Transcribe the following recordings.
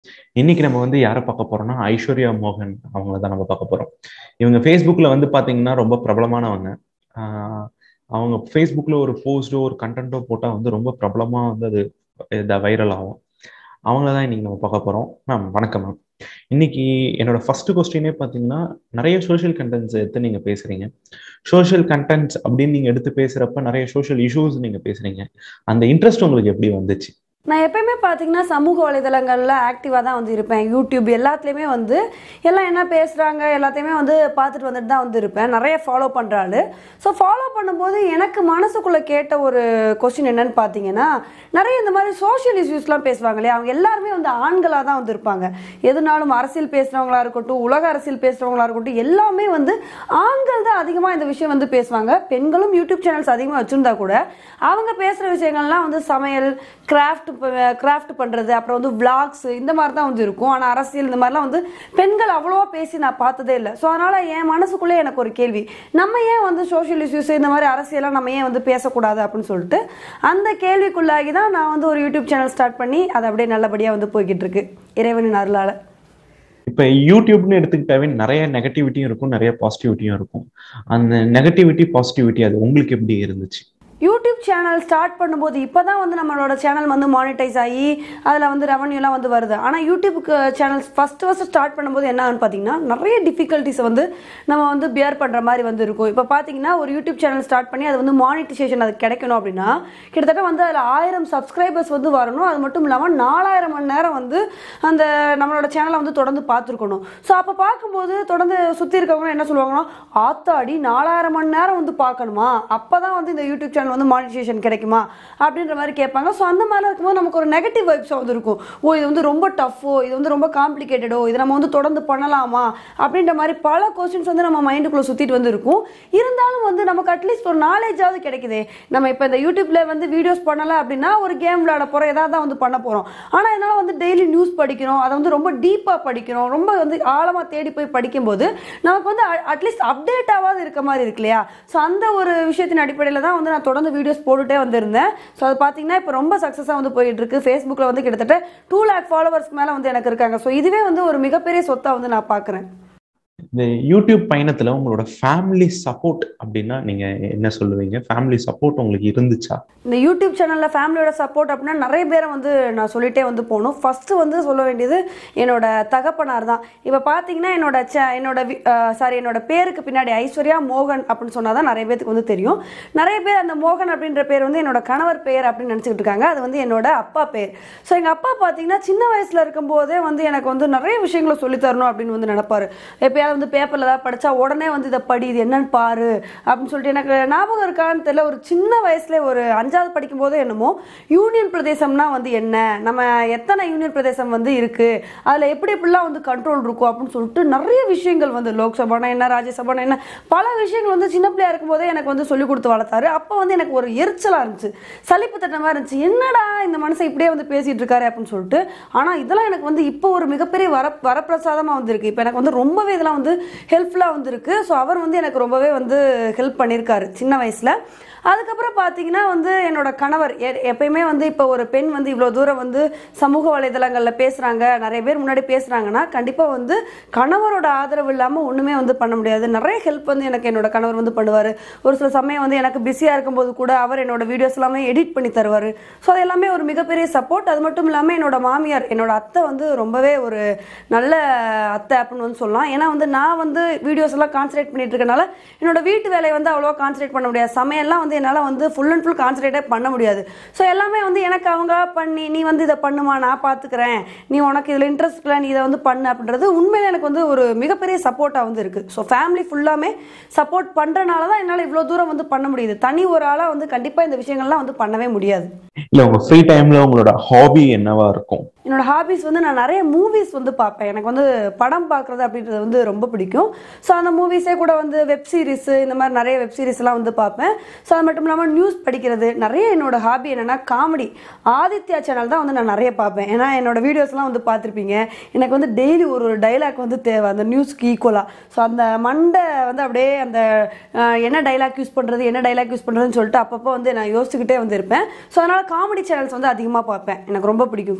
இன்னைக்கு நம்ம வந்து யாரை பார்க்க போறோம்னா ஐஸ்வர்யா மோகன் அவங்கள தான் நம்ம பார்க்க போறோம் இவங்க ஃபேஸ்புக்ல வந்து பாத்தீங்கன்னா ரொம்ப பிரபலமானவங்க ஆஹ் அவங்க ஃபேஸ்புக்ல ஒரு போஸ்டோ ஒரு கண்டென்ட்டோ போட்டா வந்து ரொம்ப பிரபலமா வந்து அது வைரல் ஆகும் அவங்கள தான் இன்னைக்கு நம்ம பார்க்க போறோம் மேம் வணக்கம் மேம் இன்னைக்கு என்னோட ஃபர்ஸ்ட் கொஸ்டினே பார்த்தீங்கன்னா நிறைய சோஷியல் கண்டென்ட்ஸ் எடுத்து நீங்க பேசுறீங்க சோஷியல் கண்டென்ட்ஸ் அப்படின்னு நீங்க எடுத்து பேசுறப்ப நிறைய சோஷியல் இஷ்யூஸ் நீங்க பேசுறீங்க அந்த இன்ட்ரெஸ்ட் உங்களுக்கு எப்படி வந்துச்சு நான் எப்பயுமே பார்த்தீங்கன்னா சமூக வலைதளங்களில் ஆக்டிவாக தான் வந்து இருப்பேன் யூடியூப் எல்லாத்துலேயுமே வந்து எல்லாம் என்ன பேசுகிறாங்க எல்லாத்தையுமே வந்து பார்த்துட்டு வந்துட்டு தான் வந்து இருப்பேன் நிறைய ஃபாலோ பண்ணுற ஆள் ஸோ ஃபாலோ பண்ணும்போது எனக்கு மனசுக்குள்ளே கேட்ட ஒரு கொஸ்டின் என்னன்னு பார்த்தீங்கன்னா நிறைய இந்த மாதிரி சோஷியல் இஷ்யூஸ்லாம் பேசுவாங்க இல்லையா அவங்க எல்லாருமே வந்து ஆண்களாக தான் வந்து இருப்பாங்க எதுனாலும் அரசியல் பேசுகிறவங்களா இருக்கட்டும் உலக அரசியல் பேசுகிறவங்களா இருக்கட்டும் எல்லாமே வந்து ஆண்கள் தான் அதிகமாக இந்த விஷயம் வந்து பேசுவாங்க பெண்களும் யூடியூப் சேனல்ஸ் அதிகமாக வச்சுருந்தா கூட அவங்க பேசுகிற விஷயங்கள்லாம் வந்து சமையல் கிராஃப்ட் கிராஃப்ட் பண்ணுறது அப்புறம் வந்து விளாக்ஸ் இந்த மாதிரி தான் வந்து இருக்கும் ஆனால் அரசியல் இந்த மாதிரிலாம் வந்து பெண்கள் அவ்வளோவா பேசி நான் பார்த்ததே இல்லை ஸோ அதனால் என் மனசுக்குள்ளே எனக்கு ஒரு கேள்வி நம்ம ஏன் வந்து சோஷியல் இஷ்யூஸ் இந்த மாதிரி அரசியலாம் நம்ம ஏன் வந்து பேசக்கூடாது அப்படின்னு சொல்லிட்டு அந்த கேள்விக்குள்ளாகி தான் நான் வந்து ஒரு யூடியூப் சேனல் ஸ்டார்ட் பண்ணி அது அப்படியே நல்லபடியாக வந்து போய்கிட்டு இருக்கு இறைவனின் அருளால் இப்போ யூடியூப்னு எடுத்துக்கிட்டாவே நிறைய நெகட்டிவிட்டியும் இருக்கும் நிறைய பாசிட்டிவிட்டியும் இருக்கும் அந்த நெகட்டிவிட்டி பாசிட்டிவிட்டி அது உங்களுக்கு எப்படி இருந்துச்சு யூடியூப் சேனல் ஸ்டார்ட் பண்ணும்போது இப்போ தான் வந்து நம்மளோட சேனல் வந்து மானிட்டைஸ் ஆகி அதில் வந்து ரெவன்யூலாம் வந்து வருது ஆனால் யூடியூப்க்கு சேனல்ஸ் ஃபஸ்ட்டு ஃபஸ்ட்டு ஸ்டார்ட் பண்ணும்போது என்ன ஆகுன்னு பார்த்தீங்கன்னா நிறைய டிஃபிகல்ட்டிஸ் வந்து நம்ம வந்து பியர் பண்ணுற மாதிரி வந்து இருக்கும் இப்போ பார்த்தீங்கன்னா ஒரு யூடியூப் சேனல் ஸ்டார்ட் பண்ணி அது வந்து மானிட்டைசேஷன் அது கிடைக்கணும் அப்படின்னா கிட்டத்தட்ட வந்து அதில் ஆயிரம் சப்ஸ்கிரைபர்ஸ் வந்து வரணும் அது மட்டும் இல்லாமல் நாலாயிரம் மணி நேரம் வந்து அந்த நம்மளோட சேனலை வந்து தொடர்ந்து பார்த்துருக்கணும் ஸோ அப்போ பார்க்கும்போது தொடர்ந்து சுற்றி இருக்கவங்க என்ன சொல்லுவாங்கன்னா ஆத்தாடி நாலாயிரம் மணி நேரம் வந்து பார்க்கணுமா அப்போ தான் வந்து இந்த யூடியூப் சேனல் வந்து மானிட்டைசேஷன் கிடைக்குமா அப்படின்ற மாதிரி கேட்பாங்க ஸோ அந்த மாதிரி இருக்கும்போது நமக்கு ஒரு நெகட்டிவ் வைப்ஸ் வந்து இருக்கும் ஓ இது வந்து ரொம்ப டஃப்போ இது வந்து ரொம்ப காம்ப்ளிகேட்டடோ இது நம்ம வந்து தொடர்ந்து பண்ணலாமா அப்படின்ற மாதிரி பல கொஸ்டின்ஸ் வந்து நம்ம மைண்டுக்குள்ளே சுற்றிட்டு வந்து இருக்கும் இருந்தாலும் வந்து நமக்கு அட்லீஸ்ட் ஒரு நாலேஜாவது கிடைக்குதே நம்ம இப்போ இந்த யூடியூப்ல வந்து வீடியோஸ் பண்ணல அப்படின்னா ஒரு கேம் விளையாட போகிறோம் ஏதாவது தான் வந்து பண்ண போகிறோம் ஆனால் இதனால் வந்து டெய்லி நியூஸ் படிக்கிறோம் அதை வந்து ரொம்ப டீப்பாக படிக்கிறோம் ரொம்ப வந்து ஆழமாக தேடி போய் படிக்கும்போது நமக்கு வந்து அட்லீஸ்ட் அப்டேட்டாவது இருக்க மாதிரி இருக்கு இல்லையா ஸோ அந்த ஒரு விஷயத்தின் அடிப்படையில் தான் வந்து நான் தொடர்ந்து வீடியோஸ் போட்டுட்டே வந்திருந்தேன் ஸோ அது பார்த்தீங்கன்னா இப்போ ரொம்ப சக்ஸஸாக வந்து போயிட்டு இருக்கு ஃபேஸ்புக்கில் வந்து கிட்டத்தட்ட டூ லேக் ஃபாலோவர்ஸ்க்கு மேலே வந்து எனக்கு இருக்காங்க ஸோ இதுவே வந்து ஒரு மிகப்பெரிய சொத்தாக வந்து நான் பார்க்குறேன் இந்த யூடியூப் பயணத்துல உங்களோட ஃபேமிலி சப்போர்ட் அப்படின்னா நீங்க என்ன சொல்லுவீங்க ஃபேமிலி சப்போர்ட் உங்களுக்கு இருந்துச்சா இந்த யூடியூப் சேனலில் ஃபேமிலியோட சப்போர்ட் அப்படின்னா நிறைய பேரை வந்து நான் சொல்லிட்டே வந்து போகணும் ஃபஸ்ட்டு வந்து சொல்ல வேண்டியது என்னோட தகப்பனார் தான் இப்போ பார்த்தீங்கன்னா என்னோட சே என்னோட சாரி என்னோட பேருக்கு பின்னாடி ஐஸ்வர்யா மோகன் அப்படின்னு சொன்னால் தான் நிறைய பேருக்கு வந்து தெரியும் நிறைய பேர் அந்த மோகன் அப்படின்ற பேர் வந்து என்னோட கணவர் பேர் அப்படின்னு நினச்சிக்கிட்டு இருக்காங்க அது வந்து என்னோட அப்பா பேர் ஸோ எங்கள் அப்பா பார்த்தீங்கன்னா சின்ன வயசில் இருக்கும்போதே வந்து எனக்கு வந்து நிறைய விஷயங்களை சொல்லித் தரணும் அப்படின்னு வந்து நினைப்பாரு எப்பயாவது வந்து பேப்பரில் ஏதாவது படித்தா உடனே வந்து இதை படி இது என்னன்னு பாரு அப்படின்னு சொல்லிட்டு எனக்கு ஞாபகம் இருக்கான்னு தெரியல ஒரு சின்ன வயசுல ஒரு அஞ்சாவது படிக்கும் போதே என்னமோ யூனியன் பிரதேசம்னா வந்து என்ன நம்ம எத்தனை யூனியன் பிரதேசம் வந்து இருக்கு அதில் எப்படி எப்படிலாம் வந்து கண்ட்ரோல் இருக்கும் அப்படின்னு சொல்லிட்டு நிறைய விஷயங்கள் வந்து லோக்சபானா என்ன ராஜ்யசபானா என்ன பல விஷயங்கள் வந்து சின்ன பிள்ளையா இருக்கும்போதே எனக்கு வந்து சொல்லி கொடுத்து வளர்த்தாரு அப்போ வந்து எனக்கு ஒரு எரிச்சலாக இருந்துச்சு சலிப்பு தட்ட மாதிரி இருந்துச்சு என்னடா இந்த மனுஷன் இப்படியே வந்து பேசிட்டு இருக்காரு அப்படின்னு சொல்லிட்டு ஆனால் இதெல்லாம் எனக்கு வந்து இப்போ ஒரு மிகப்பெரிய வர வரப்பிரசாதமாக வந்திருக்கு இப்போ எனக்கு வந்து ரொம்பவே இதெல்லாம் வந்து ஹெல்ப்ஃபுல்லாக வந்திருக்கு ஸோ அவர் வந்து எனக்கு ரொம்பவே வந்து ஹெல்ப் பண்ணியிருக்காரு சின்ன வயசில் அதுக்கப்புறம் பார்த்தீங்கன்னா வந்து என்னோட கணவர் எப்பயுமே வந்து இப்போ ஒரு பெண் வந்து இவ்வளோ தூரம் வந்து சமூக வலைதளங்களில் பேசுகிறாங்க நிறைய பேர் முன்னாடி பேசுகிறாங்கன்னா கண்டிப்பாக வந்து கணவரோட ஆதரவு இல்லாமல் ஒன்றுமே வந்து பண்ண முடியாது நிறைய ஹெல்ப் வந்து எனக்கு என்னோட கணவர் வந்து பண்ணுவார் ஒரு சில சமயம் வந்து எனக்கு பிஸியாக இருக்கும்போது கூட அவர் என்னோட வீடியோஸ் எல்லாமே எடிட் பண்ணி தருவார் ஸோ அது எல்லாமே ஒரு மிகப்பெரிய சப்போர்ட் அது மட்டும் இல்லாமல் என்னோட மாமியார் என்னோட அத்தை வந்து ரொம்பவே ஒரு நல்ல அத்தை அப்படின்னு வந்து சொல்லலாம் ஏன்னா வந்து நான் வந்து வீடியோஸ் எல்லாம் கான்சன்ட்ரேட் பண்ணிட்டு இருக்கனால என்னோட வீட்டு வேலையை வந்து அவ்வளோவா கான்சன்ட்ரேட் பண்ண முடியாது சமையல்லாம் வந்து என்னால் வந்து ஃபுல் அண்ட் ஃபுல் கான்சன்ட்ரேட்டே பண்ண முடியாது ஸோ எல்லாமே வந்து எனக்கு அவங்க பண்ணி நீ வந்து இதை பண்ணுமா நான் பார்த்துக்கிறேன் நீ உனக்கு இதில் இன்ட்ரெஸ்ட் இல்லை நீ இதை வந்து பண்ணு அப்படின்றது உண்மையில எனக்கு வந்து ஒரு மிகப்பெரிய சப்போர்ட்டாக வந்து இருக்குது ஸோ ஃபேமிலி ஃபுல்லாமே சப்போர்ட் பண்ணுறனால தான் என்னால் இவ்வளோ தூரம் வந்து பண்ண முடியுது தனி ஒரு ஆளாக வந்து கண்டிப்பாக இந்த விஷயங்கள்லாம் வந்து பண்ணவே முடியாது இல்ல உங்க ஃப்ரீ டைம்ல உங்களோட ஹாபி என்னவா இருக்கும் என்னோட ஹாபிஸ் வந்து நான் நிறைய மூவிஸ் வந்து பார்ப்பேன் எனக்கு வந்து படம் பார்க்குறது அப்படின்றது வந்து ரொம்ப பிடிக்கும் ஸோ அந்த மூவிஸே கூட வந்து வெப் சீரிஸ் இந்த மாதிரி நிறைய வெப் சீரிஸ்லாம் வந்து பார்ப்பேன் ஸோ அது மட்டும் இல்லாமல் நியூஸ் படிக்கிறது நிறைய என்னோட ஹாபி என்னென்னா காமெடி ஆதித்யா சேனல் தான் வந்து நான் நிறைய பார்ப்பேன் ஏன்னா என்னோட வீடியோஸ்லாம் வந்து பார்த்துருப்பீங்க எனக்கு வந்து டெய்லி ஒரு ஒரு டைலாக் வந்து தேவை அந்த நியூஸ்க்கு ஈக்குவலாக ஸோ அந்த மண்டை வந்து அப்படியே அந்த அஹ், என்ன டைலாக் யூஸ் பண்ணுறது என்ன டைலாக் யூஸ் பண்ணுறதுன்னு சொல்லிட்டு அப்பப்போ வந்து நான் யோசிச்சுக்கிட்டே வந்து இருப்பேன் ஸோ அதனால் காமெடி சேனல்ஸ் வந்து அதிகமாக பார்ப்பேன் எனக்கு ரொம்ப பிடிக்கும் காமெடிஸ் எல்லாமே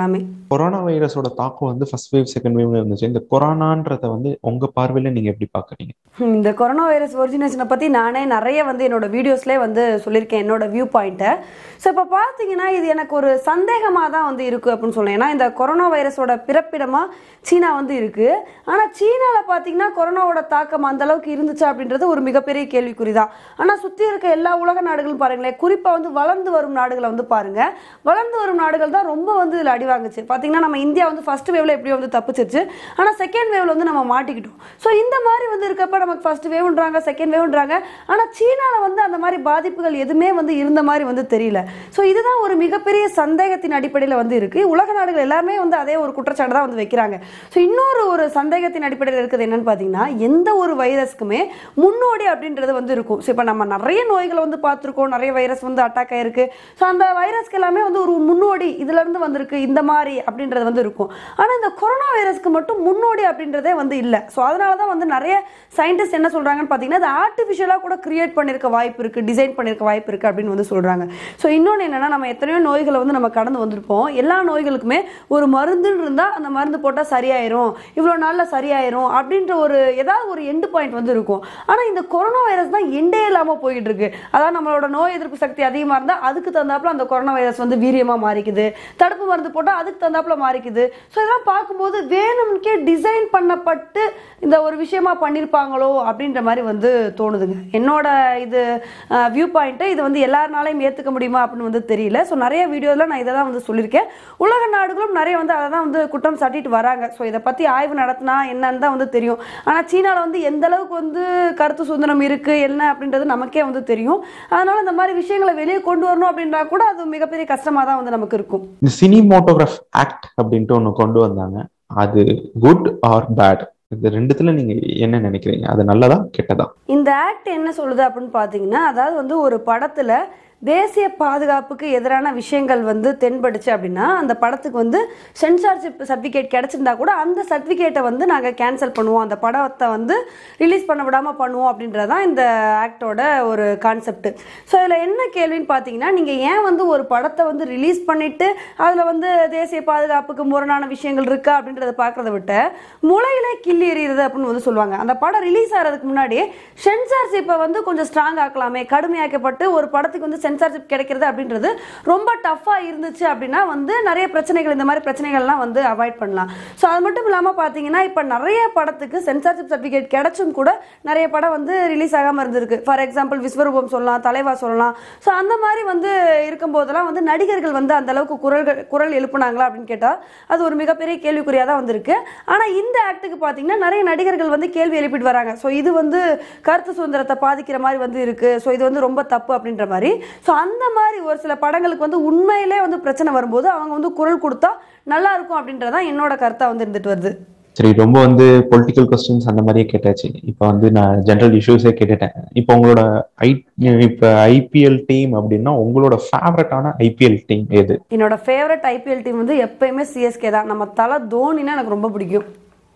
எல்லாமே கொரோனா வைரஸோட தாக்கம் வந்து ஃபர்ஸ்ட் வேவ் செகண்ட் வேவ்ல இருந்துச்சு இந்த கொரோனான்றத வந்து உங்க பார்வையில நீங்க எப்படி பாக்குறீங்க ஹம், இந்த கொரோனா வைரஸ் ஒரிஜினேஷனை பற்றி நானே நிறைய வந்து என்னோட வீடியோஸ்லேயே வந்து சொல்லியிருக்கேன் என்னோட வியூ பாயிண்ட்டை ஸோ இப்போ பார்த்தீங்கன்னா இது எனக்கு ஒரு சந்தேகமாக தான் வந்து இருக்குது அப்படின்னு சொல்லலாம் ஏன்னா இந்த கொரோனா வைரஸோட பிறப்பிடமாக சீனா வந்து இருக்குது ஆனால் சீனாவில் பார்த்தீங்கன்னா கொரோனாவோட தாக்கம் அந்த அளவுக்கு இருந்துச்சா அப்படின்றது ஒரு மிகப்பெரிய கேள்விக்குறி தான் ஆனால் சுற்றி இருக்க எல்லா உலக நாடுகளும் பாருங்களேன் குறிப்பாக வந்து வளர்ந்து வரும் நாடுகளை வந்து பாருங்கள் வளர்ந்து வரும் நாடுகள் தான் ரொம்ப வந்து இதில் அடி வாங்குச்சு பார்த்தீங்கன்னா நம்ம இந்தியா வந்து ஃபர்ஸ்ட் வேவ்ல எப்படியோ வந்து தப்பிச்சிருச்சு ஆனால் செகண்ட் வேவ்ல வந்து நம்ம மாட்டிக்கிட்டோம் ஸோ இந்த மாதிரி வந்து இருக்கப்ப நமக்கு ஃபர்ஸ்ட் வேவ்ன்றாங்க செகண்ட் வேவ்ன்றாங்க ஆனால் சீனாவில் வந்து அந்த மாதிரி பாதிப்புகள் எதுவுமே வந்து இருந்த மாதிரி வந்து தெரியல ஸோ இதுதான் ஒரு மிகப்பெரிய சந்தேகத்தின் அடிப்படையில் வந்து இருக்கு உலக நாடுகள் எல்லாருமே வந்து அதே ஒரு குற்றச்சாட்டு தான் வந்து வைக்கிறாங்க ஸோ இன்னொரு ஒரு சந்தேகத்தின் அடிப்படையில் இருக்குது என்னன்னு பார்த்தீங்கன்னா எந்த ஒரு வைரஸ்க்குமே முன்னோடி அப்படின்றது வந்து இருக்கும் ஸோ இப்போ நம்ம நிறைய நோய்களை வந்து பார்த்துருக்கோம் நிறைய வைரஸ் வந்து அட்டாக் ஆயிருக்கு ஸோ அந்த வைரஸ்க்கு எல்லாமே வந்து ஒரு முன்னோடி இதுல இருந்து வந்திருக்கு இந்த மாதிரி அப்படின்றது வந்து இருக்கும் ஆனால் இந்த கொரோனா வைரஸ்க்கு மட்டும் முன்னோடி அப்படின்றதே வந்து இல்லை ஸோ அதனால தான் வந்து நிறைய சயின்டிஸ்ட் என்ன சொல்றாங்கன்னு பார்த்தீங்கன்னா அது ஆர்டிஃபிஷியலாக கூட கிரியேட் பண்ணியிருக்க வாய்ப்பு இருக்கு டிசைன் பண்ணியிருக்க வாய்ப்பு இருக்கு அப்படின்னு வந்து சொல்றாங்க ஸோ இன்னொன்று என்னன்னா நம்ம எத்தனையோ நோய்களை வந்து நம்ம கடந்து வந்திருப்போம் எல்லா நோய்களுக்குமே ஒரு மருந்துன்னு இருந்தால் அந்த மருந்து போட்டால் சரியாயிரும் இவ்வளோ நாளில் சரியாயிரும் அப்படின்ற ஒரு ஏதாவது ஒரு எண்டு பாயிண்ட் வந்து இருக்கும் ஆனால் இந்த கொரோனா வைரஸ் தான் எண்டே இல்லாமல் போயிட்டு இருக்கு அதாவது நம்மளோட நோய் எதிர்ப்பு சக்தி அதிகமாக இருந்தால் அதுக்கு தகுந்தாப்புல அந்த கொரோனா வைரஸ் வந்து வீரியமாக மாறிக்குது தடுப்பு மருந்து போட்டால் அதுக்கு தகுந்தாப்புல மாறிக்குது ஸோ இதெல்லாம் பார்க்கும்போது வேணும்க்கே டிசைன் பண்ணப்பட்டு இந்த ஒரு விஷயமா பண்ணியிருப்பாங்களோ அப்படின்ற மாதிரி வந்து தோணுதுங்க என்னோட இது வியூ பாயிண்ட்டு இது வந்து எல்லாருனாலையும் ஏற்றுக்க முடியுமா அப்படின்னு வந்து தெரியல ஸோ நிறைய வீடியோவில் நான் இதை தான் வந்து சொல்லியிருக்கேன் உலக நாடுகளும் நிறைய வந்து அதை தான் வந்து குற்றம் சாட்டிட்டு வராங்க ஸோ இதை பற்றி ஆய்வு நடத்தினா என்னன்னு தான் வந்து தெரியும் ஆனால் சீனாவில் வந்து எந்த அளவுக்கு வந்து கருத்து சுதந்திரம் இருக்குது என்ன அப்படின்றது நமக்கே வந்து தெரியும் அதனால இந்த மாதிரி விஷயங்களை வெளியே கொண்டு வரணும் அப்படின்றா கூட அது மிகப்பெரிய கஷ்டமாக தான் வந்து நமக்கு இருக்கும் இந்த சினிமோட்டோகிராஃப் ஆக்ட் அப்படின்ட்டு ஒன்று கொண்டு வந்தாங்க அது குட் ஆர் பேட் இந்த ரெண்டுத்துல நீங்க என்ன நினைக்கிறீங்க அது நல்லதா கெட்டதா இந்த ஆக்ட் என்ன சொல்லுது அப்படின்னு பார்த்தீங்கன்னா அதாவது வந்து ஒரு படத்தில் தேசிய பாதுகாப்புக்கு எதிரான விஷயங்கள் வந்து தென்படுச்சு அப்படின்னா அந்த படத்துக்கு வந்து சென்சார்ஷிப் சர்டிஃபிகேட் கிடைச்சிருந்தா கூட அந்த சர்டிஃபிகேட்டை வந்து நாங்கள் கேன்சல் பண்ணுவோம் அந்த படத்தை வந்து ரிலீஸ் பண்ண விடாமல் பண்ணுவோம் அப்படின்றது தான் இந்த ஆக்டோட ஒரு கான்செப்ட் ஸோ இதில் என்ன கேள்வின்னு பார்த்தீங்கன்னா நீங்கள் ஏன் வந்து ஒரு படத்தை வந்து ரிலீஸ் பண்ணிட்டு அதில் வந்து தேசிய பாதுகாப்புக்கு முரணான விஷயங்கள் இருக்கா அப்படின்றத பார்க்கறத விட்டு முளையிலே கிள்ளி எறிகிறது அப்படின்னு வந்து சொல்லுவாங்க அந்த படம் ரிலீஸ் ஆகிறதுக்கு முன்னாடி சென்சார்ஷிப்பை வந்து கொஞ்சம் ஸ்ட்ராங் ஆக்கலாமே கடுமையாக்கப்பட்டு ஒரு படத்துக்கு வந்து சென்சார்ஷிப் கிடைக்கிறது அப்படின்றது ரொம்ப டஃப்பாக இருந்துச்சு அப்படின்னா வந்து நிறைய பிரச்சனைகள் இந்த மாதிரி பிரச்சனைகள்லாம் வந்து அவாய்ட் பண்ணலாம் ஸோ அது மட்டும் இல்லாமல் பார்த்தீங்கன்னா இப்போ நிறைய படத்துக்கு சென்சார்ஷிப் சர்டிஃபிகேட் கிடைச்சும் கூட நிறைய படம் வந்து ரிலீஸ் ஆகாமல் இருந்திருக்கு ஃபார் எக்ஸாம்பிள் விஸ்வரூபம் சொல்லலாம் தலைவா சொல்லலாம் ஸோ அந்த மாதிரி வந்து இருக்கும்போதெல்லாம் வந்து நடிகர்கள் வந்து அந்த அளவுக்கு குரல்கள் குரல் எழுப்புனாங்களா அப்படின்னு கேட்டால் அது ஒரு மிகப்பெரிய கேள்விக்குறியாக தான் வந்திருக்கு ஆனால் இந்த ஆக்டுக்கு பார்த்தீங்கன்னா நிறைய நடிகர்கள் வந்து கேள்வி எழுப்பிட்டு வராங்க ஸோ இது வந்து கருத்து சுதந்திரத்தை பாதிக்கிற மாதிரி வந்து இருக்கு ஸோ இது வந்து ரொம்ப தப்பு அப்படின்ற மாதிரி ஸோ அந்த மாதிரி ஒரு சில படங்களுக்கு வந்து உண்மையிலே வந்து பிரச்சனை வரும்போது அவங்க வந்து குரல் கொடுத்தா நல்லா இருக்கும் அப்படின்றதான் என்னோட கருத்தாக வந்து இருந்துட்டு வருது சரி ரொம்ப வந்து பொலிட்டிக்கல் கொஸ்டின்ஸ் அந்த மாதிரியே கேட்டாச்சு இப்போ வந்து நான் ஜென்ரல் இஷ்யூஸே கேட்டுட்டேன் இப்போ உங்களோட ஐ இப்போ ஐபிஎல் டீம் அப்படின்னா உங்களோட ஃபேவரட்டான ஐபிஎல் டீம் எது என்னோட ஃபேவரட் ஐபிஎல் டீம் வந்து எப்பயுமே சிஎஸ்கே தான் நம்ம தலை தோனினா எனக்கு ரொம்ப பிடிக்கும்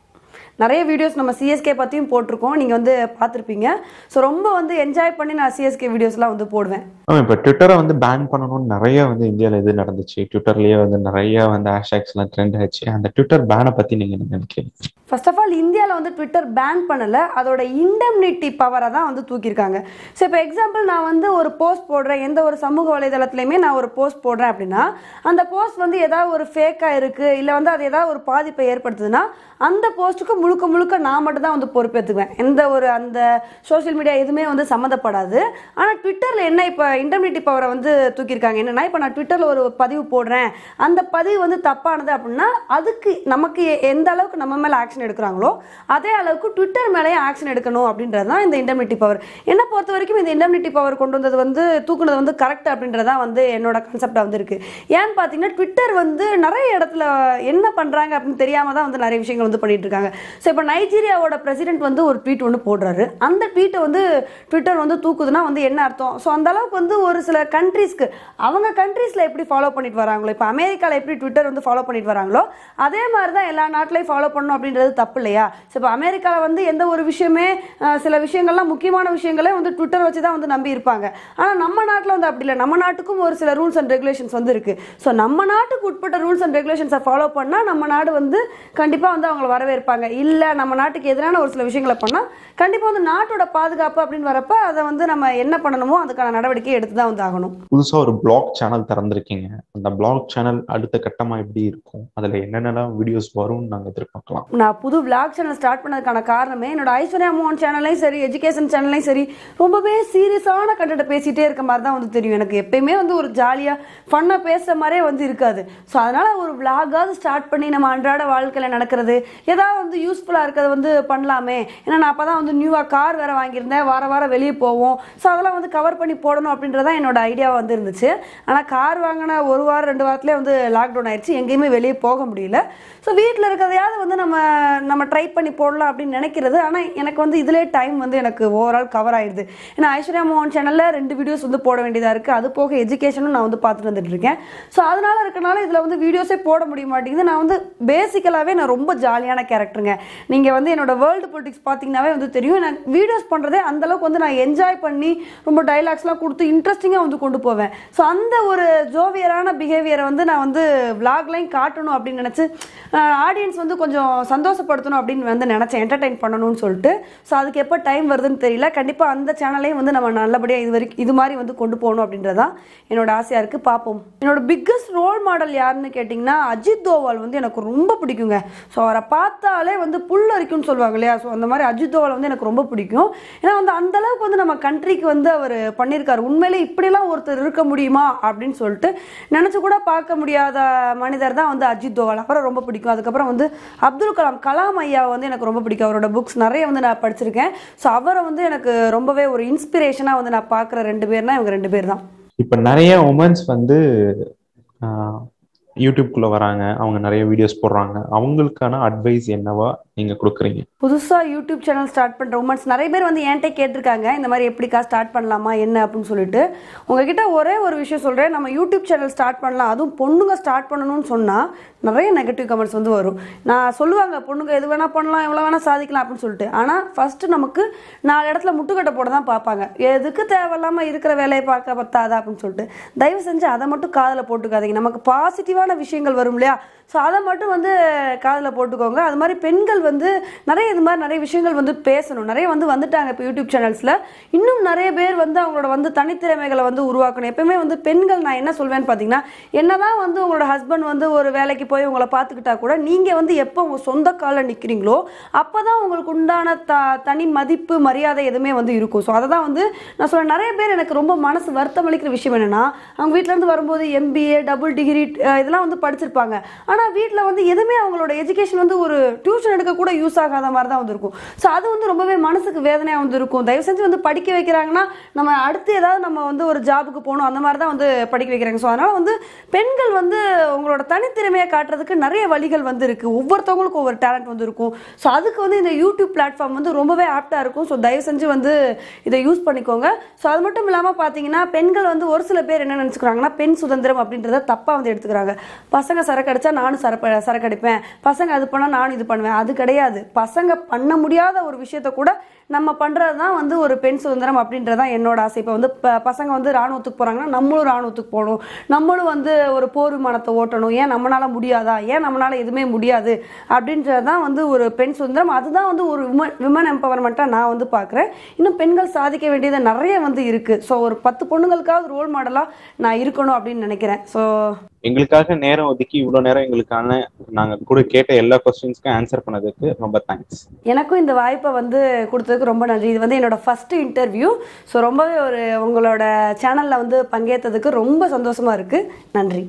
நிறைய வீடியோஸ் நம்ம சிஎஸ்கே பற்றியும் போட்டிருக்கோம் நீங்கள் வந்து பார்த்துருப்பீங்க ஸோ ரொம்ப வந்து என்ஜாய் பண்ணி நான் சிஎஸ்கே வீடியோஸ்லாம் வந்து போடுவேன் ஆமா இப்போ ட்விட்டரை வந்து பேன் பண்ணணும்னு நிறைய வந்து இந்தியாவில் இது நடந்துச்சு ட்விட்டர்லயே வந்து நிறைய வந்து ஹேஷ்டாக்ஸ் எல்லாம் ட்ரெண்ட் ஆச்சு அந்த ட்விட்டர் பேனை பத்தி நீங்க என்ன நினைக்கிறீங்க ஃபர்ஸ்ட் ஆஃப் ஆல் இந்தியாவில் வந்து ட்விட்டர் பேன் பண்ணலை அதோட இண்டம்னிட்டி பவரை தான் வந்து தூக்கியிருக்காங்க ஸோ இப்போ எக்ஸாம்பிள் நான் வந்து ஒரு போஸ்ட் போடுறேன் எந்த ஒரு சமூக வலைதளத்துலையுமே நான் ஒரு போஸ்ட் போடுறேன் அப்படின்னா அந்த போஸ்ட் வந்து ஏதாவது ஒரு ஃபேக்காக இருக்குது இல்லை வந்து அது ஏதாவது ஒரு பாதிப்பை ஏற்படுத்துதுன்னா அந்த போஸ்ட்டுக்கு முழுக்க முழுக்க நான் மட்டும் தான் வந்து பொறுப்பேற்றுக்குவேன் எந்த ஒரு அந்த சோஷியல் மீடியா எதுவுமே வந்து சம்மந்தப்படாது ஆனால் ட்விட்டரில் என்ன இப்போ இன்டர்மினிட்டி பவரை வந்து தூக்கியிருக்காங்க என்னன்னா இப்போ நான் ட்விட்டரில் ஒரு பதிவு போடுறேன் அந்த பதிவு வந்து தப்பானது அப்படின்னா அதுக்கு நமக்கு எ- எந்த அளவுக்கு நம்ம மேலே ஆக்ஷன் எடுக்கிறாங்களோ அதே அளவுக்கு ட்விட்டர் மேலேயும் ஆக்ஷன் எடுக்கணும் அப்படின்றது தான் இந்த இன்டர்மினிட்டி பவர் என்னை பொறுத்த வரைக்கும் இந்த இன்டர்மினிட்டி பவர் கொண்டு வந்தது வந்து தூக்குனது வந்து கரெக்ட் அப்படின்றதான் வந்து என்னோட கான்செப்டாக வந்து இருக்கு ஏன்னு பார்த்தீங்கன்னா ட்விட்டர் வந்து நிறைய இடத்துல என்ன பண்ணுறாங்க அப்படின்னு தெரியாம தான் வந்து நிறைய விஷயங்கள் வந்து பண்ணிட்டு இருக்காங்க ஸோ இப்போ நைஜீரியாவோட பிரசிடென்ட் வந்து ஒரு ட்வீட் ஒன்று போடுறாரு அந்த ட்வீட்டை வந்து ட்விட்டர் வந்து தூக்குதுன்னா வந்து என்ன அர்த்தம் ஸோ அந்த அளவுக்கு வந்து ஒரு சில கண்ட்ரீஸ்க்கு அவங்க கண்ட்ரீஸில் எப்படி ஃபாலோ பண்ணிட்டு வராங்களோ இப்போ அமெரிக்காவில் எப்படி ட்விட்டர் வந்து ஃபாலோ பண்ணிட்டு வராங்களோ அதே மாதிரி தான் எல்லா நாட்டிலையும் ஃபாலோ பண்ணணும் அப்படின்றது அப்படின்றது தப்பு இல்லையா ஸோ இப்போ அமெரிக்காவில் வந்து எந்த ஒரு விஷயமே அஹ், சில விஷயங்கள்லாம் முக்கியமான விஷயங்களே வந்து ட்விட்டர் வச்சு தான் வந்து நம்பி இருப்பாங்க ஆனால் நம்ம நாட்டில் வந்து அப்படி இல்லை நம்ம நாட்டுக்கும் ஒரு சில ரூல்ஸ் அண்ட் ரெகுலேஷன்ஸ் வந்து இருக்கு ஸோ நம்ம நாட்டுக்கு உட்பட்ட ரூல்ஸ் அண்ட் ரெகுலேஷன்ஸை ஃபாலோ பண்ணால் நம்ம நாடு வந்து கண்டிப்பாக வந்து அவங்கள வரவேற்பாங்க இல்லை நம்ம நாட்டுக்கு எதிரான ஒரு சில விஷயங்களை பண்ணால் கண்டிப்பாக வந்து நாட்டோட பாதுகாப்பு அப்படின்னு வரப்ப அதை வந்து நம்ம என்ன பண்ணணுமோ அதுக்கான நடவடிக்கை எடுத்து தான் வந்து ஆகணும் புதுசா ஒரு பிளாக் சேனல் திறந்திருக்கீங்க அந்த பிளாக் சேனல் அடுத்த கட்டமா எப்படி இருக்கும் அதுல என்னென்னலாம் வீடியோஸ் வரும்னு நாங்க எதிர்பார்க்கலாம் நான் புது vlog சேனல் ஸ்டார்ட் பண்ணதுக்கான காரணமே என்னோட ஐஸ்வர்யா மோகன் சேனல்லையும் சரி எஜுகேஷன் சேனல்லையும் சரி ரொம்பவே சீரியஸான கண்டென்ட் பேசிட்டே இருக்க மாதிரி தான் வந்து தெரியும் எனக்கு எப்பயுமே வந்து ஒரு ஜாலியாக ஃபன்னாக பேசுகிற மாதிரியே வந்து இருக்காது ஸோ அதனால் ஒரு vlog-ஆவது ஸ்டார்ட் பண்ணி நம்ம அன்றாட வாழ்க்கையில் நடக்கிறது ஏதாவது வந்து யூஸ்ஃபுல்லாக இருக்கிறது வந்து பண்ணலாமே ஏன்னா நான் அப்போ தான் வந்து நியூவாக கார் வேறு வாங்கியிருந்தேன் வார வாரம் வெளியே போவோம் ஸோ அதெல்லாம் வந்து கவர் பண்ணி போடணும் அப்படின்றதான் என்னோட ஐடியா வந்து இருந்துச்சு ஆனால் கார் வாங்கின ஒரு வாரம் ரெண்டு வாரத்துலேயே வந்து லாக்டவுன் ஆயிடுச்சு எங்கேயுமே வெளியே போக முடியல ஸோ வீட்டில் இருக்கிறதையாவது வந்து நம்ம நம்ம ட்ரை பண்ணி போடலாம் அப்படின்னு நினைக்கிறது ஆனால் எனக்கு வந்து இதிலே டைம் வந்து எனக்கு ஓவரால் கவர் ஆயிடுது ஏன்னா ஐஸ்வர்யா மோகன் சேனலில் ரெண்டு வீடியோஸ் வந்து போட வேண்டியதாக இருக்குது அது போக எஜுகேஷனும் நான் வந்து பார்த்துட்டு வந்துட்டு இருக்கேன் ஸோ அதனால இருக்கனால இதில் வந்து வீடியோஸே போட முடிய மாட்டேங்குது நான் வந்து பேசிக்கலாகவே நான் ரொம்ப ஜாலியான கேரக்டருங்க நீங்கள் வந்து என்னோட வேர்ல்டு பொலிட்டிக்ஸ் பார்த்தீங்கன்னாவே வந்து தெரியும் நான் வீடியோஸ் பண்ணுறதே அந்தளவுக்கு வந்து நான் என்ஜாய் பண்ணி ரொம்ப டைலாக்ஸ்லாம் கொடுத்து இன்ட்ரெஸ்டிங்காக வந்து கொண்டு போவேன் ஸோ அந்த ஒரு ஜோவியரான பிஹேவியரை வந்து நான் வந்து விளாக்லையும் காட்டணும் அப்படின்னு நினச்சி ஆடியன்ஸ் வந்து கொஞ்சம் சந்தோஷப்படுத்தணும் அப்படின்னு வந்து நினச்சேன் என்டர்டைன் பண்ணணும்னு சொல்லிட்டு ஸோ அதுக்கு எப்போ டைம் வருதுன்னு தெரியல கண்டிப்பாக அந்த சேனலையும் வந்து நம்ம நல்லபடியாக இது வரைக்கும் இது மாதிரி வந்து கொண்டு போகணும் அப்படின்றதான் என்னோட ஆசையாக இருக்குது பார்ப்போம் என்னோட பிக்கஸ்ட் ரோல் மாடல் யாருன்னு கேட்டிங்கன்னா அஜித் தோவால் வந்து எனக்கு ரொம்ப பிடிக்குங்க ஸோ அவரை பார்த்தாலே வந்து புல் அரிக்கும்னு சொல்லுவாங்க இல்லையா ஸோ அந்த மாதிரி அஜித் தோவால் வந்து எனக்கு ரொம்ப பிடிக்கும் ஏன்னா வந்து அந்த அளவுக்கு வந்து நம்ம கண்ட்ரிக்கு வந்து அவர் பண்ணியிருக்காரு உண்மையிலே இப்படிலாம் ஒருத்தர் இருக்க முடியுமா அப்படின்னு சொல்லிட்டு நினச்சி கூட பார்க்க முடியாத மனிதர் தான் வந்து அஜித் தோவால் அவரை ரொம்ப பிடிக்கும் அதுக்கப்புறம் வந்து அப்துல் கலாம் கலாம் ஐயா வந்து எனக்கு ரொம்ப பிடிக்கும் அவரோட புக்ஸ் நிறைய வந்து நான் படிச்சிருக்கேன் ஸோ அவரை வந்து எனக்கு ரொம்பவே ஒரு இன்ஸ்பிரேஷனாக வந்து நான் பார்க்குற ரெண்டு பேர்னா இவங்க ரெண்டு பேர் தான் இப்ப நிறைய உமன்ஸ் வந்து ஆஹ், யூடியூப்குள்ள வராங்க அவங்க நிறைய வீடியோஸ் போடுறாங்க அவங்களுக்கான அட்வைஸ் என்னவா நீங்க கொடுக்குறீங்க புதுசாக யூடியூப் சேனல் ஸ்டார்ட் பண்ணுற உமன்ஸ் நிறைய பேர் வந்து என்கிட்ட கேட்டிருக்காங்க இந்த மாதிரி எப்படிக்கா ஸ்டார்ட் பண்ணலாமா என்ன அப்படின்னு சொல்லிட்டு உங்ககிட்ட ஒரே ஒரு விஷயம் சொல்கிறேன் நம்ம யூடியூப் சேனல் ஸ்டார்ட் பண்ணலாம் அதுவும் பொண்ணுங்க ஸ்டார்ட் பண்ணணும்னு சொன்னால் நிறைய நெகட்டிவ் கமெண்ட்ஸ் வந்து வரும் நான் சொல்லுவாங்க பொண்ணுங்க எது வேணால் பண்ணலாம் எவ்வளோ வேணால் சாதிக்கலாம் அப்படின்னு சொல்லிட்டு ஆனால் ஃபஸ்ட்டு நமக்கு நாலு இடத்துல முட்டுக்கட்டை போட தான் பார்ப்பாங்க எதுக்கு தேவையில்லாமல் இருக்கிற வேலையை பார்க்க பத்தாதா அப்படின்னு சொல்லிட்டு தயவு செஞ்சு அதை மட்டும் காதில் போட்டுக்காதீங்க நமக்கு பாசிட்டிவான விஷயங்கள் வரும் இல்லையா ஸோ அதை மட்டும் வந்து காதில் போட்டுக்கோங்க அது மாதிரி பெண்கள் வந்து நிறைய இது மாதிரி நிறைய விஷயங்கள் வந்து பேசணும் நிறைய வந்து வந்துட்டாங்க இப்போ யூடியூப் சேனல்ஸில் இன்னும் நிறைய பேர் வந்து அவங்களோட வந்து தனித்திறமைகளை வந்து உருவாக்கணும் எப்பவுமே வந்து பெண்கள் நான் என்ன சொல்வேன்னு பார்த்தீங்கன்னா என்னதான் வந்து உங்களோட ஹஸ்பண்ட் வந்து ஒரு வேலைக்கு போய் உங்களை பார்த்துக்கிட்டா கூட நீங்கள் வந்து எப்போ உங்கள் சொந்த காலில் நிற்கிறீங்களோ அப்போ தான் உங்களுக்கு உண்டான த தனி மதிப்பு மரியாதை எதுவுமே வந்து இருக்கும் ஸோ அதை தான் வந்து நான் சொல்ல நிறைய பேர் எனக்கு ரொம்ப மனசு வருத்தம் அளிக்கிற விஷயம் என்னென்னா அவங்க வீட்டிலேருந்து வரும்போது எம்பிஏ டபுள் டிகிரி இதெல்லாம் வந்து படிச்சிருப்பாங்க ஆனால் வீட்டில் வந்து எதுவுமே அவங்களோட எஜுகேஷன் வந்து ஒரு டியூஷன் எடுக்க கூட யூஸ் ஆகாத மாதிரி தான் வந்து இருக்கும் ஸோ அது வந்து ரொம்பவே மனசுக்கு வேதனையாக வந்து இருக்கும் தயவு செஞ்சு வந்து படிக்க வைக்கிறாங்கன்னா நம்ம அடுத்து ஏதாவது நம்ம வந்து ஒரு ஜாபுக்கு போகணும் அந்த மாதிரி தான் வந்து படிக்க வைக்கிறாங்க ஸோ அதனால் வந்து பெண்கள் வந்து உங்களோட தனித்திறமையை காட்டுறதுக்கு நிறைய வழிகள் வந்து இருக்குது ஒவ்வொருத்தவங்களுக்கும் ஒவ்வொரு டேலண்ட் வந்து இருக்கும் ஸோ அதுக்கு வந்து இந்த யூடியூப் பிளாட்ஃபார்ம் வந்து ரொம்பவே ஆப்டாக இருக்கும் ஸோ தயவு செஞ்சு வந்து இதை யூஸ் பண்ணிக்கோங்க ஸோ அது மட்டும் இல்லாமல் பார்த்தீங்கன்னா பெண்கள் வந்து ஒரு சில பேர் என்ன நினச்சிக்கிறாங்கன்னா பெண் சுதந்திரம் அப்படின்றத தப்பாக வந்து எடுத்துக்கிறாங்க பசங்க சரக்கு அடிச்சா நானும் சரப்ப சரக்கு அடிப்பேன் பசங்க அது பண்ணால் நானும் இது பண்ணுவேன் அது கிடையாது பசங்க பண்ண முடியாத ஒரு விஷயத்த கூட நம்ம பண்ணுறது தான் வந்து ஒரு பெண் சுதந்திரம் அப்படின்றது தான் என்னோட ஆசை இப்போ வந்து ப- பசங்க வந்து ராணுவத்துக்கு போகிறாங்கன்னா நம்மளும் ராணுவத்துக்கு போகணும் நம்மளும் வந்து ஒரு போர் விமானத்தை ஓட்டணும் ஏன் நம்மளால முடியாதா ஏன் நம்மளால எதுவுமே முடியாது அப்படின்றது தான் வந்து ஒரு பெண் சுதந்திரம் அதுதான் வந்து ஒரு விமன் விமன் எம்பவர்மெண்ட்டாக நான் வந்து பார்க்குறேன் இன்னும் பெண்கள் சாதிக்க வேண்டியது நிறைய வந்து இருக்குது ஸோ ஒரு பத்து பொண்ணுங்களுக்காவது ரோல் மாடலாக நான் இருக்கணும் அப்படின்னு நினைக்கிறேன் ஸோ எங்களுக்காக நேரம் ஒதுக்கி இவ்வளவு நேரம் எங்களுக்கான நாங்க கூட கேட்ட எல்லா கொஸ்டின்ஸ்க்கும் ஆன்சர் பண்ணதுக்கு ரொம்ப தேங்க்ஸ் எனக்கும் இந்த வாய்ப்பை வந்து கொடுத்ததுக்கு ரொம்ப நன்றி இது வந்து என்னோட ஃபர்ஸ்ட் இன்டர்வியூ ஸோ ரொம்பவே ஒரு உங்களோட சேனலில் வந்து பங்கேற்றதுக்கு ரொம்ப சந்தோஷமா இருக்கு நன்றி